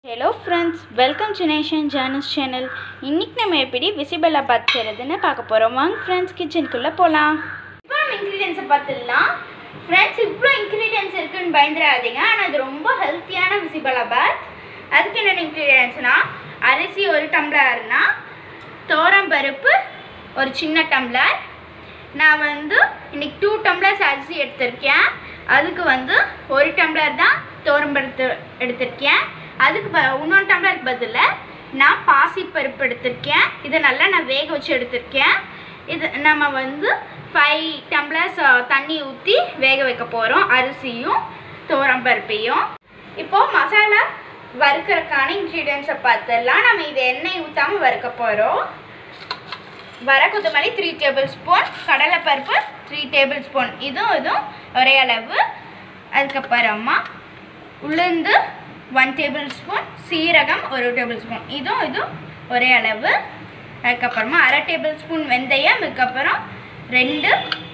hello friends welcome to nation ஜானஸ் channel இன்னைக்கு நம்ம எப்படி விசிபிளா பாத் செய்கிறதுன்னு பார்க்க போகிறோம் வாங்க ஃப்ரெண்ட்ஸ் கிச்சனுக்குள்ளே போகலாம் இப்போ நம்ம இன்க்ரீடியன்ஸை பார்த்துடலாம் ஃப்ரெண்ட்ஸ் இவ்வளோ இன்க்ரீடியன்ஸ் இருக்குன்னு பயந்துடாதீங்க ஆனால் அது ரொம்ப ஹெல்த்தியான விசிபிளா பாத் அதுக்கு என்னென்ன இன்க்ரீடியன்ஸ்னால் அரிசி ஒரு டம்ளர்னா பருப்பு ஒரு சின்ன டம்ளர் நான் வந்து இன்னைக்கு டூ டம்ளர்ஸ் அரிசி எடுத்திருக்கேன் அதுக்கு வந்து ஒரு டம்ளர் தான் தோரம்பருப்பு எடுத்திருக்கேன் அதுக்கு ப இன்னொரு டம்ளருக்கு பதிலாக நான் பாசிப்பருப்பு எடுத்திருக்கேன் இதை நல்லா நான் வேக வச்சு எடுத்திருக்கேன் இது நம்ம வந்து ஃபைவ் டம்ளர்ஸ் தண்ணி ஊற்றி வேக வைக்க போகிறோம் அரிசியும் பருப்பையும் இப்போது மசாலா வறுக்கிறதுக்கான இன்க்ரீடியன்ஸை பார்த்துடலாம் நம்ம இது எண்ணெய் ஊற்றாமல் வறுக்க போகிறோம் வர கொத்தமல்லி த்ரீ டேபிள் ஸ்பூன் கடலைப்பருப்பு த்ரீ டேபிள் ஸ்பூன் இதுவும் இதுவும் ஒரே அளவு அதுக்கப்புறமா உளுந்து ஒன் டேபிள் ஸ்பூன் சீரகம் ஒரு டேபிள் ஸ்பூன் இதுவும் இதுவும் ஒரே அளவு அதுக்கப்புறமா அரை டேபிள் ஸ்பூன் வெந்தயம் அதுக்கப்புறம் ரெண்டு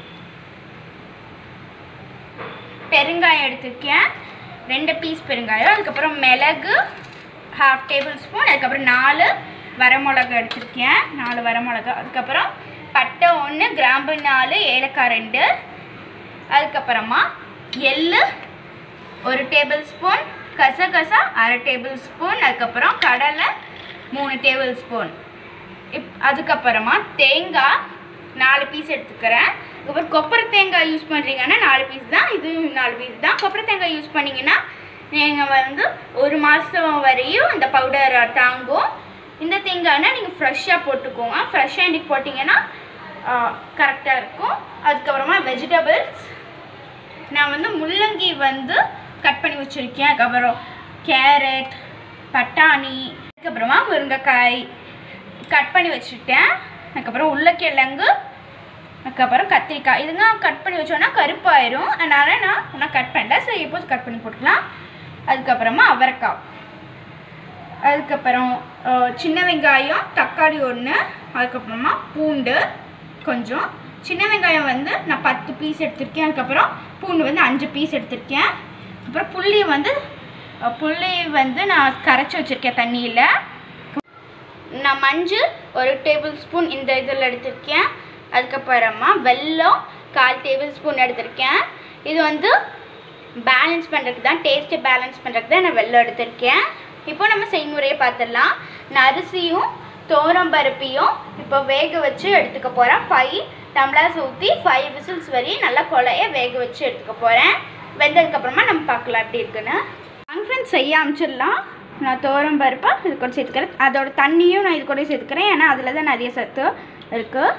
பெருங்காயம் எடுத்திருக்கேன் ரெண்டு பீஸ் பெருங்காயம் அதுக்கப்புறம் மிளகு ஹாஃப் டேபிள் ஸ்பூன் அதுக்கப்புறம் நாலு வரமிளகா எடுத்திருக்கேன் நாலு வரமிளகா அதுக்கப்புறம் பட்டை ஒன்று கிராம்பு நாலு ஏலக்காய் ரெண்டு அதுக்கப்புறமா எள்ளு ஒரு டேபிள் ஸ்பூன் கசகசா அரை டேபிள் ஸ்பூன் அதுக்கப்புறம் கடலை மூணு டேபிள் ஸ்பூன் இப் அதுக்கப்புறமா தேங்காய் நாலு பீஸ் எடுத்துக்கிறேன் அதுக்கப்புறம் கொப்பரை தேங்காய் யூஸ் பண்ணுறீங்கன்னா நாலு பீஸ் தான் இது நாலு பீஸ் தான் கொப்பரை தேங்காய் யூஸ் பண்ணிங்கன்னா நீங்கள் வந்து ஒரு மாதம் வரையும் இந்த பவுடர் தாங்கும் இந்த தேங்காய்னா நீங்கள் ஃப்ரெஷ்ஷாக போட்டுக்கோங்க ஃப்ரெஷ்ஷாக இன்றைக்கி போட்டிங்கன்னா கரெக்டாக இருக்கும் அதுக்கப்புறமா வெஜிடபிள்ஸ் நான் வந்து முள்ளங்கி வந்து கட் பண்ணி வச்சுருக்கேன் அதுக்கப்புறம் கேரட் பட்டாணி அதுக்கப்புறமா முருங்கைக்காய் கட் பண்ணி வச்சுட்டேன் அதுக்கப்புறம் உருளைக்கிழங்கு அதுக்கப்புறம் கத்திரிக்காய் இதுங்க கட் பண்ணி வச்சோன்னா கருப்பாயிரும் அதனால் நான் நான் கட் பண்ணல ஸோ எப்போது கட் பண்ணி போட்டுக்கலாம் அதுக்கப்புறமா அவரைக்காய் அதுக்கப்புறம் அஹ், சின்ன வெங்காயம் தக்காளி ஒன்று அதுக்கப்புறமா பூண்டு கொஞ்சம் சின்ன வெங்காயம் வந்து நான் பத்து பீஸ் எடுத்திருக்கேன் அதுக்கப்புறம் பூண்டு வந்து அஞ்சு பீஸ் எடுத்திருக்கேன் அப்புறம் புளி வந்து அஹ், புளி வந்து நான் கரைச்சி வச்சுருக்கேன் தண்ணியில் நான் மஞ்சள் ஒரு டேபிள் ஸ்பூன் இந்த இதில் எடுத்திருக்கேன் அதுக்கப்புறமா வெல்லம் கால் டேபிள் ஸ்பூன் எடுத்திருக்கேன் இது வந்து பேலன்ஸ் பண்ணுறதுக்கு தான் டேஸ்ட்டை பேலன்ஸ் பண்ணுறதுக்கு தான் நான் வெல்லம் எடுத்திருக்கேன் இப்போ நம்ம செய்முறையை பார்த்துடலாம் நான் அரிசியும் பருப்பையும் இப்போ வேக வச்சு எடுத்துக்க போகிறேன் ஃபைவ் டம்ளர்ஸ் ஊற்றி ஃபைவ் விசில்ஸ் வரையும் நல்லா கொலைய வேக வச்சு எடுத்துக்க போகிறேன் வெந்ததுக்கப்புறமா நம்ம பார்க்கலாம் எப்படி இருக்குன்னு ஃப்ரெண்ட்ஸ் செய்ய அமைச்சிடலாம் நான் தோரம் பருப்பை இது கூட சேர்த்துக்கிறேன் அதோட தண்ணியும் நான் இது கூட சேர்த்துக்கிறேன் ஏன்னா அதில் தான் நிறைய சத்து இருக்குது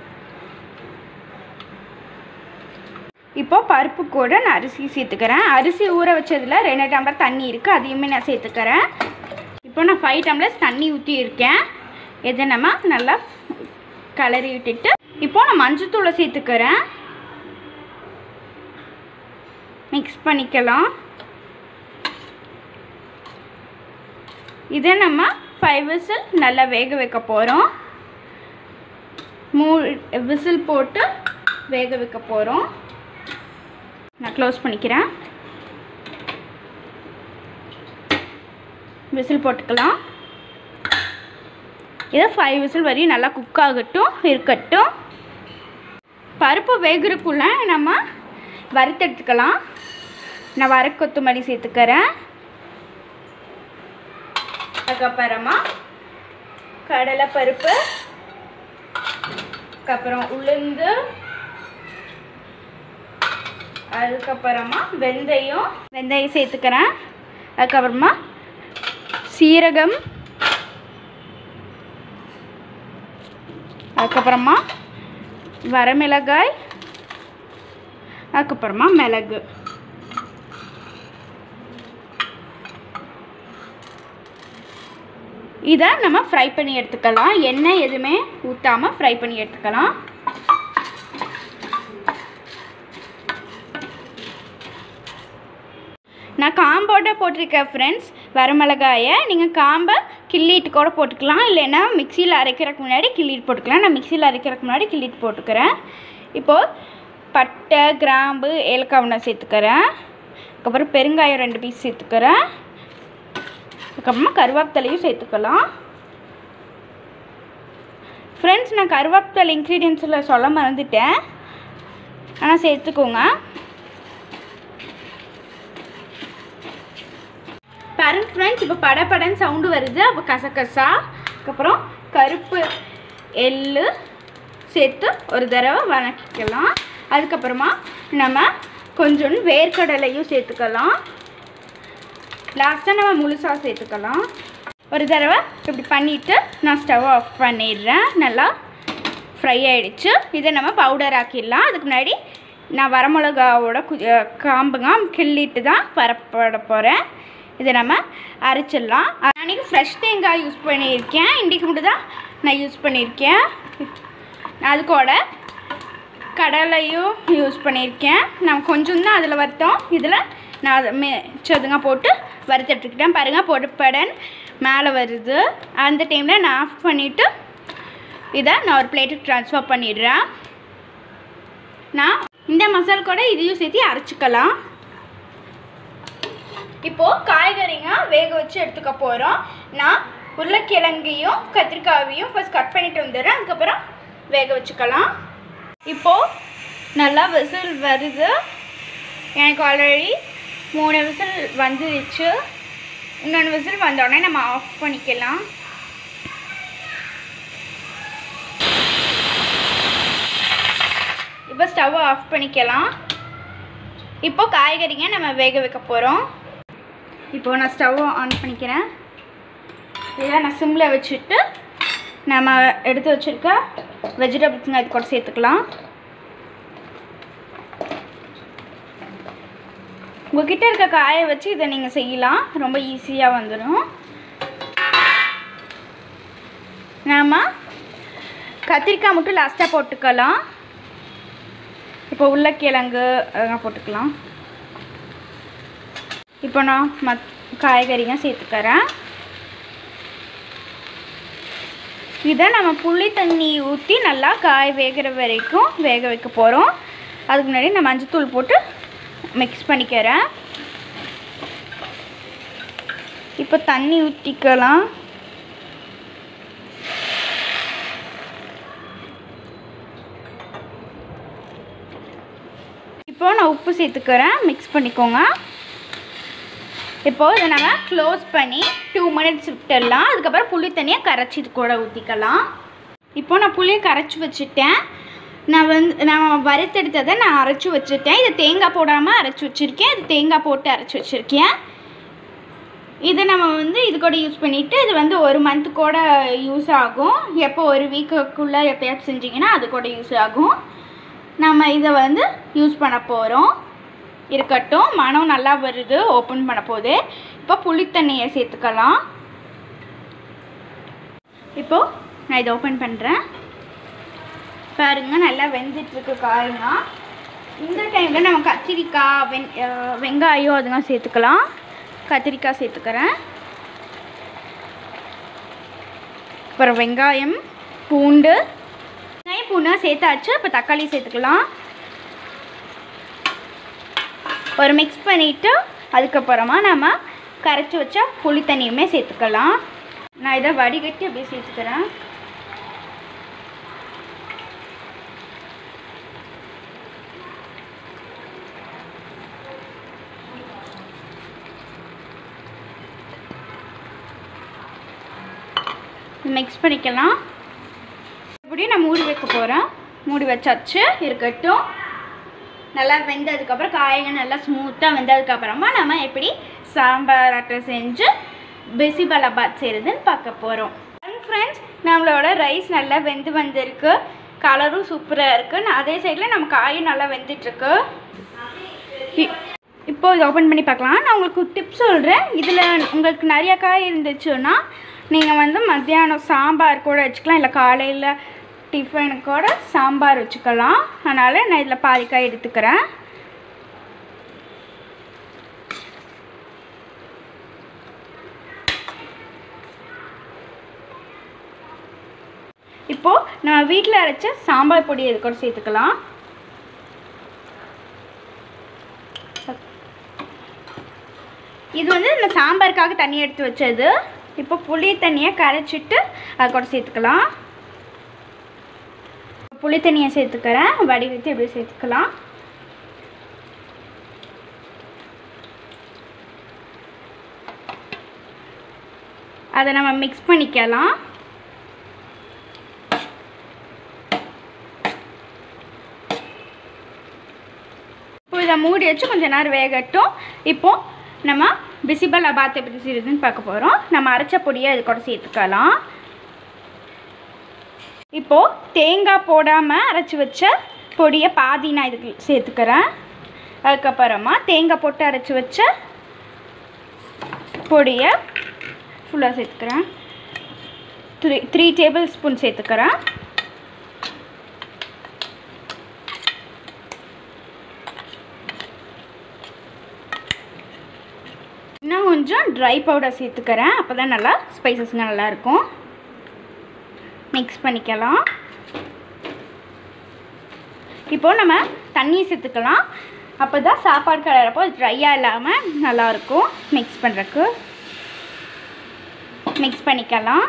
இப்போ பருப்பு கூட நான் அரிசி சேர்த்துக்கிறேன் அரிசி ஊற வச்சதில் ரெண்டு டம்ளர் தண்ணி இருக்குது அதையுமே நான் சேர்த்துக்கிறேன் இப்போ நான் ஃபைவ் டம்ளர்ஸ் தண்ணி ஊற்றி இருக்கேன் இதை நம்ம நல்லா கலரி விட்டுட்டு இப்போ நான் மஞ்சத்தூளை சேர்த்துக்கிறேன் மிக்ஸ் பண்ணிக்கலாம் இதை நம்ம ஃபைவ் விசில் நல்லா வேக வைக்க போகிறோம் மூ விசில் போட்டு வேக வைக்க போகிறோம் நான் க்ளோஸ் பண்ணிக்கிறேன் விசில் போட்டுக்கலாம் இதை ஃபைவ் விசில் வரையும் நல்லா குக் ஆகட்டும் இருக்கட்டும் பருப்பு வேகிறதுக்குள்ள நம்ம வறுத்தெடுத்துக்கலாம் நான் வர கொத்தமல்லி சேர்த்துக்கிறேன் அதுக்கப்புறமா கடலைப்பருப்பு அதுக்கப்புறம் உளுந்து அதுக்கப்புறமா வெந்தயம் வெந்தயம் சேர்த்துக்கிறேன் அதுக்கப்புறமா சீரகம் அதுக்கப்புறமா வரமிளகாய் அதுக்கப்புறமா மிளகு இதை நம்ம ஃப்ரை பண்ணி எடுத்துக்கலாம் எண்ணெய் எதுவுமே ஊற்றாமல் ஃப்ரை பண்ணி எடுத்துக்கலாம் நான் காம்போட போட்டிருக்கேன் ஃப்ரெண்ட்ஸ் வரமிளகாயை நீங்கள் காம்பை கிள்ளிட்டு கூட போட்டுக்கலாம் இல்லைன்னா மிக்சியில் அரைக்கிறதுக்கு முன்னாடி கிள்ளிட்டு போட்டுக்கலாம் நான் மிக்சியில் அரைக்கிறதுக்கு முன்னாடி கிள்ளிட்டு போட்டுக்கிறேன் இப்போது பட்டை கிராம்பு ஏலக்காய் ஒன்று சேர்த்துக்கிறேன் அதுக்கப்புறம் பெருங்காயம் ரெண்டு பீஸ் சேர்த்துக்கிறேன் அதுக்கப்புறமா கருவேப்பிலையும் சேர்த்துக்கலாம் ஃப்ரெண்ட்ஸ் நான் கருவேப்பிலை இன்க்ரீடியன்ஸில் சொல்ல மறந்துட்டேன் ஆனால் சேர்த்துக்கோங்க பாருங்க ஃப்ரெண்ட்ஸ் இப்போ படபடன்னு சவுண்டு வருது அப்போ கசகசா அதுக்கப்புறம் கருப்பு எள்ளு சேர்த்து ஒரு தடவை வதக்கிக்கலாம் அதுக்கப்புறமா நம்ம கொஞ்சோண்டு வேர்க்கடலையும் சேர்த்துக்கலாம் லாஸ்ட்டாக நம்ம முழுசாக சேர்த்துக்கலாம் ஒரு தடவை இப்படி பண்ணிவிட்டு நான் ஸ்டவ் ஆஃப் பண்ணிடுறேன் நல்லா ஃப்ரை ஆகிடுச்சு இதை நம்ம பவுடர் ஆக்கிடலாம் அதுக்கு முன்னாடி நான் வரமிளகாவோட கு காம்புங்க கிள்ளிட்டு தான் வரப்பட போகிறேன் இதை நம்ம அரைச்சிடலாம் அன்றைக்கி ஃப்ரெஷ் தேங்காய் யூஸ் பண்ணியிருக்கேன் இன்றைக்கு மட்டும் தான் நான் யூஸ் பண்ணியிருக்கேன் அது கூட கடலையும் யூஸ் பண்ணியிருக்கேன் நான் கொஞ்சம் தான் அதில் வறுத்தோம் இதில் நான் அதை மிச்சதுங்க போட்டு வறுத்துட்ருக்கிட்டேன் பாருங்கள் பொடுப்படன் மேலே வருது அந்த டைமில் நான் ஆஃப் பண்ணிவிட்டு இதை நான் ஒரு பிளேட்டுக்கு ட்ரான்ஸ்ஃபர் பண்ணிடுறேன் நான் இந்த மசால் கூட இதையும் சேர்த்து அரைச்சிக்கலாம் இப்போது காய்கறிங்க வேக வச்சு எடுத்துக்க போகிறோம் நான் உருளைக்கிழங்கையும் கத்திரிக்காயையும் ஃபஸ்ட் கட் பண்ணிட்டு வந்துடுறேன் அதுக்கப்புறம் வேக வச்சுக்கலாம் இப்போது நல்லா விசில் வருது எனக்கு ஆல்ரெடி மூணு விசில் வந்துருச்சு இன்னொன்று விசில் வந்தோடனே நம்ம ஆஃப் பண்ணிக்கலாம் இப்போ ஸ்டவ் ஆஃப் பண்ணிக்கலாம் இப்போ காய்கறிங்க நம்ம வேக வைக்க போகிறோம் இப்போ நான் ஸ்டவ் ஆன் பண்ணிக்கிறேன் இதை நான் சிம்மில் வச்சுட்டு நம்ம எடுத்து வச்சுருக்க வெஜிடபிள்ஸுங்க இது கூட சேர்த்துக்கலாம் உங்ககிட்ட இருக்க காயை வச்சு இதை நீங்கள் செய்யலாம் ரொம்ப ஈஸியாக வந்துடும் நாம் கத்திரிக்காய் மட்டும் லாஸ்ட்டாக போட்டுக்கலாம் இப்போ உருளைக்கிழங்கு அதெல்லாம் போட்டுக்கலாம் இப்போ நான் மத் காய்கறிங்க சேர்த்துக்கிறேன் இதை நம்ம புளி தண்ணி ஊற்றி நல்லா காய் வேகிற வரைக்கும் வேக வைக்க போகிறோம் அதுக்கு முன்னாடி நான் மஞ்சத்தூள் போட்டு மிக்ஸ் பண்ணிக்கிறேன் இப்போ தண்ணி ஊற்றிக்கலாம் இப்போ நான் உப்பு சேர்த்துக்கிறேன் மிக்ஸ் பண்ணிக்கோங்க இப்போது இதை நம்ம க்ளோஸ் பண்ணி டூ மினிட்ஸ் விட்டுடலாம் அதுக்கப்புறம் புளி தண்ணியை கரைச்சி இது கூட ஊற்றிக்கலாம் இப்போ நான் புளியை கரைச்சி வச்சுட்டேன் நான் வந்து நான் வறுத்தெடுத்ததை நான் அரைச்சி வச்சுட்டேன் இது தேங்காய் போடாமல் அரைச்சி வச்சுருக்கேன் இது தேங்காய் போட்டு அரைச்சி வச்சுருக்கேன் இதை நம்ம வந்து இது கூட யூஸ் பண்ணிவிட்டு இது வந்து ஒரு மந்த்து கூட யூஸ் ஆகும் எப்போ ஒரு வீக்குக்குள்ளே எப்போயாச்சும் செஞ்சிங்கன்னா அது கூட யூஸ் ஆகும் நம்ம இதை வந்து யூஸ் பண்ண போகிறோம் இருக்கட்டும் மனம் நல்லா வருது ஓப்பன் பண்ண போது இப்போ புளித்தண்ணியை சேர்த்துக்கலாம் இப்போது நான் இதை ஓப்பன் பண்ணுறேன் பாருங்க நல்லா வெந்துட்டுருக்கு காய்ங்க இந்த டைமில் நம்ம கத்திரிக்காய் வெங் அஹ் வெங்காயம் அதெல்லாம் சேர்த்துக்கலாம் கத்திரிக்காய் சேர்த்துக்கிறேன் அப்புறம் வெங்காயம் பூண்டு வெங்காயம் பூண்டா சேர்த்தாச்சு இப்போ தக்காளி சேர்த்துக்கலாம் ஒரு மிக்ஸ் பண்ணிவிட்டு அதுக்கப்புறமா நம்ம கரைச்சி வச்ச புளி தண்ணியுமே சேர்த்துக்கலாம் நான் இதை வடிகட்டி அப்படியே சேர்த்துக்கிறேன் மிக்ஸ் பண்ணிக்கலாம் இப்படியும் நான் மூடி வைக்க போகிறேன் மூடி வச்சாச்சு இருக்கட்டும் நல்லா வெந்ததுக்கப்புறம் காய்ங்க நல்லா ஸ்மூத்தாக வெந்ததுக்கப்புறமா நம்ம எப்படி சாம்பார் அட்டை செஞ்சு பிசிபலாபாத் செய்கிறதுன்னு பார்க்க போகிறோம் ஃப்ரெண்ட்ஸ் நம்மளோட ரைஸ் நல்லா வெந்து வந்திருக்கு கலரும் சூப்பராக இருக்குது அதே சைடில் நம்ம காயும் நல்லா வெந்துட்டுருக்கு இ- இப்போ இதை ஓப்பன் பண்ணி பார்க்கலாம் நான் உங்களுக்கு டிப்ஸ் சொல்கிறேன் இதில் உங்களுக்கு நிறைய காய் இருந்துச்சுன்னா நீங்கள் வந்து மத்தியானம் சாம்பார் கூட வச்சுக்கலாம் இல்லை காலையில் டிஃபனுக்கு கூட சாம்பார் வச்சுக்கலாம் அதனால் நான் இதில் பாதி காய் எடுத்துக்கிறேன் இப்போது நம்ம வீட்டில் அரைச்ச சாம்பார் பொடி இது கூட சேர்த்துக்கலாம் இது வந்து இந்த சாம்பாருக்காக தண்ணி எடுத்து வச்சது இப்போ புளி தண்ணியை கரைச்சிட்டு அது கூட சேர்த்துக்கலாம் புளி தண்ணியை சேர்த்துக்கிறேன் வடிகட்டி எப்படி சேர்த்துக்கலாம் அதை நம்ம மிக்ஸ் பண்ணிக்கலாம் இப்போ இதை மூடி வச்சு கொஞ்ச நேரம் வேகட்டும் இப்போ நம்ம பிசிபல் அபாத் எப்படி செய்யுதுன்னு பார்க்க போகிறோம் நம்ம அரைச்ச பொடியை இது கூட சேர்த்துக்கலாம் இப்போது தேங்காய் போடாமல் அரைச்சி வச்ச பொடியை பாதி நான் இதுக்கு சேர்த்துக்கிறேன் அதுக்கப்புறமா தேங்காய் போட்டு அரைச்சி வச்ச பொடியை ஃபுல்லாக சேர்த்துக்கிறேன் த்ரீ த்ரீ டேபிள் ஸ்பூன் சேர்த்துக்கிறேன் இன்னும் கொஞ்சம் ட்ரை பவுடர் சேர்த்துக்கிறேன் அப்போ தான் நல்லா ஸ்பைசஸ்ங்க நல்லாயிருக்கும் மிக்ஸ் பண்ணிக்கலாம் இப்போது நம்ம தண்ணி சேர்த்துக்கலாம் அப்போ தான் சாப்பாடு கலரப்போ ட்ரையாக இல்லாமல் நல்லாயிருக்கும் மிக்ஸ் பண்ணுறக்கு மிக்ஸ் பண்ணிக்கலாம்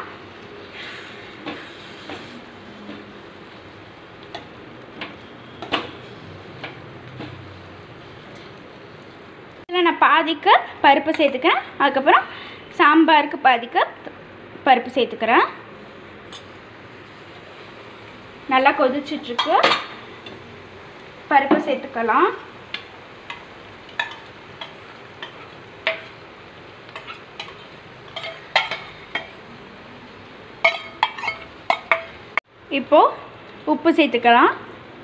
இதில் நான் பாதிக்கு பருப்பு சேர்த்துக்கிறேன் அதுக்கப்புறம் சாம்பாருக்கு பாதிக்கு பருப்பு சேர்த்துக்கிறேன் நல்லா கொதிச்சிட்ருக்கு பருப்பு சேர்த்துக்கலாம் இப்போது உப்பு சேர்த்துக்கலாம்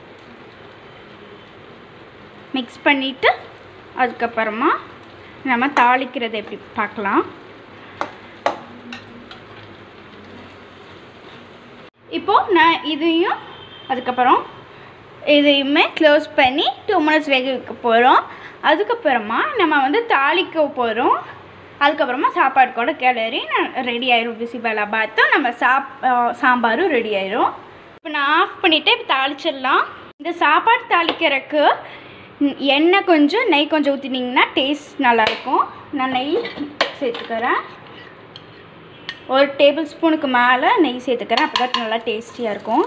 மிக்ஸ் பண்ணிவிட்டு அதுக்கப்புறமா நம்ம தாளிக்கிறது எப்படி பார்க்கலாம் இப்போது நான் இதையும் அதுக்கப்புறம் இதையுமே க்ளோஸ் பண்ணி டூ மினிட்ஸ் வேக வைக்க போகிறோம் அதுக்கப்புறமா நம்ம வந்து தாளிக்க போகிறோம் அதுக்கப்புறமா சாப்பாடு கூட கிளறி நான் ரெடி ஆயிரும் பிசிபலா பாத்தும் நம்ம சாப் சாம்பாரும் ரெடி ஆயிரும் இப்போ நான் ஆஃப் பண்ணிவிட்டு இப்போ தாளிச்சிடலாம் இந்த சாப்பாடு தாளிக்கிறதுக்கு எண்ணெய் கொஞ்சம் நெய் கொஞ்சம் ஊற்றினீங்கன்னா டேஸ்ட் நல்லாயிருக்கும் நான் நெய் சேர்த்துக்கிறேன் ஒரு டேபிள் ஸ்பூனுக்கு மேலே நெய் சேர்த்துக்கிறேன் அப்போ தான் நல்லா டேஸ்டியாக இருக்கும்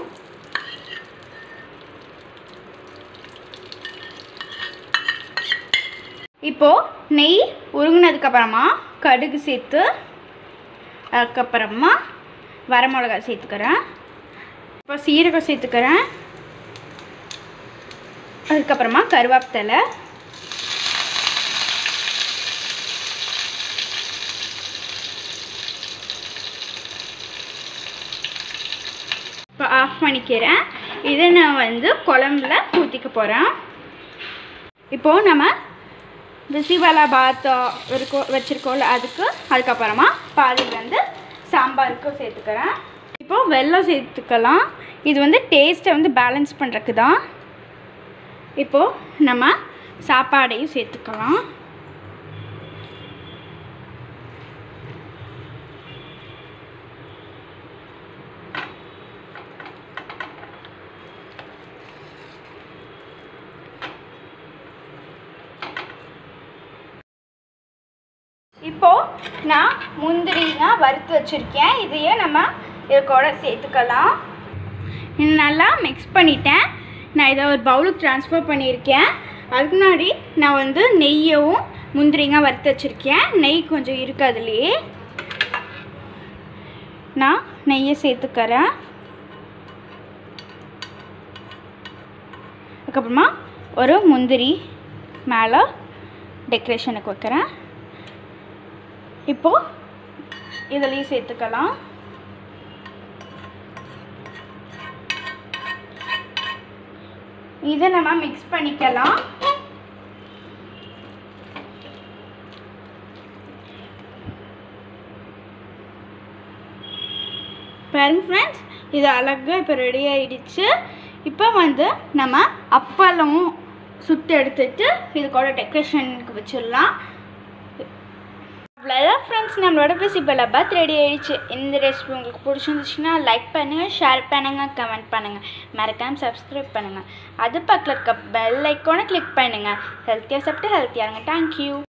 இப்போது நெய் உருங்கினதுக்கப்புறமா கடுகு சேர்த்து அதுக்கப்புறமா வரமிளகா சேர்த்துக்கிறேன் இப்போ சீரகம் சேர்த்துக்கிறேன் அதுக்கப்புறமா கருவேப்பிலை இப்போ ஆஃப் பண்ணிக்கிறேன் இதை நான் வந்து குழம்புல ஊற்றிக்க போகிறேன் இப்போது நம்ம பிசிவலா பாத் இருக்கோ வச்சுருக்கோம்ல அதுக்கு அதுக்கப்புறமா பாதி வந்து சாம்பாருக்கு சேர்த்துக்கிறேன் இப்போது வெல்லம் சேர்த்துக்கலாம் இது வந்து டேஸ்ட்டை வந்து பேலன்ஸ் பண்ணுறதுக்கு தான் இப்போது நம்ம சாப்பாடையும் சேர்த்துக்கலாம் இப்போது நான் முந்திரிங்க வறுத்து வச்சுருக்கேன் இதையே நம்ம இது கூட சேர்த்துக்கலாம் இது நல்லா மிக்ஸ் பண்ணிட்டேன் நான் இதை ஒரு பவுலுக்கு ட்ரான்ஸ்ஃபர் பண்ணியிருக்கேன் அதுக்கு முன்னாடி நான் வந்து நெய்யவும் முந்திரிங்க வறுத்து வச்சுருக்கேன் நெய் கொஞ்சம் இருக்கு அதுலேயே நான் நெய்யை சேர்த்துக்கிறேன் அதுக்கப்புறமா ஒரு முந்திரி மேலே டெக்கரேஷனுக்கு வைக்கிறேன் இப்போது இதுலேயும் சேர்த்துக்கலாம் இதை நம்ம மிக்ஸ் பண்ணிக்கலாம் பாருங்க ஃப்ரெண்ட்ஸ் இது அழகாக இப்போ ரெடி ஆயிடுச்சு இப்போ வந்து நம்ம அப்பளம் சுட்டு எடுத்துட்டு இது கூட டெக்கரேஷனுக்கு வச்சிடலாம் அவ்வளோதான் ஃப்ரெண்ட்ஸ் நம்மளோட பிசிபல் பாத் ரெடி ஆயிடுச்சு இந்த ரெசிபி உங்களுக்கு பிடிச்சிருந்துச்சுன்னா லைக் பண்ணுங்கள் ஷேர் பண்ணுங்கள் கமெண்ட் பண்ணுங்கள் மறக்காமல் சப்ஸ்கிரைப் பண்ணுங்கள் அது பக்கத்தில் இருக்க பெல் ஐக்கானை கிளிக் பண்ணுங்கள் ஹெல்த்தியாக சாப்பிட்டு ஹெல்த்தியாக இருங்க தேங்க்யூ